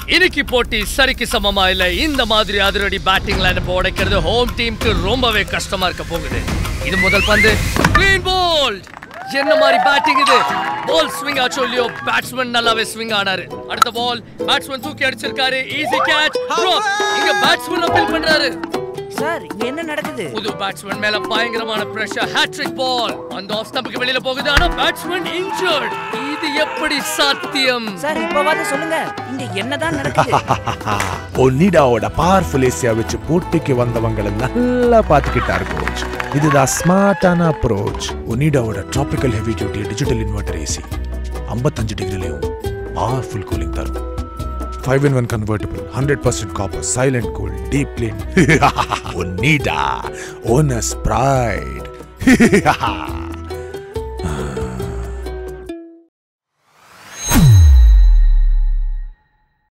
இன்னைக்கு போட்டி சரிக்கு சமமா இல்ல இந்த மாதிரி அதிரடி பேட்டிங் லைன் உடைக்கிறது ஹோம் டீமுக்கு ரொம்பவே கஷ்டமா இருக்க போகுது இது முதல் பந்து கிளீன் போல் என்ன மாதிரி பேட்டிங் இது பால் ஸ்விங் ஆச்சோ இல்லையோ பேட்ஸ்மேன் நல்லாவே ஸ்விங் ஆனாரு அடுத்த பால் பேட்ஸ்மேன் தூக்கி அடிச்சிருக்காரு ஈஸி கேட்ச் இங்க பேட்ஸ்மேன் அப்பீல் பண்றாரு சார் இங்க என்ன நடக்குது புது பேட்ஸ்மேன் மேல பயங்கரமான பிரஷர் ஹேட்ரிக் பால் அந்த ஆஃப் ஸ்டம்புக்கு வெளியில போகுது ஆனா பேட்ஸ்மேன் இன்ஜர்ட் இது எப்படி சாத்தியம் சார் இப்பவாது சொல்லுங்க இங்க என்னதான் நடக்குது ஒனிடாவோட பவர்ஃபுல் ஏசியா வச்சு போட்டிக்கு வந்தவங்களை நல்லா பார்த்துக்கிட்டாரு கோச் இதுதான் ஸ்மார்ட்டான அப்ரோச் ஒனிடாவோட tropical heavy duty digital inverter AC ஐம்பத்தஞ்சு டிகிரிலையும் பவர்ஃபுல் கூலிங் தரும் five in one convertible hundred percent copper silent cool deep clean Onida owner's fried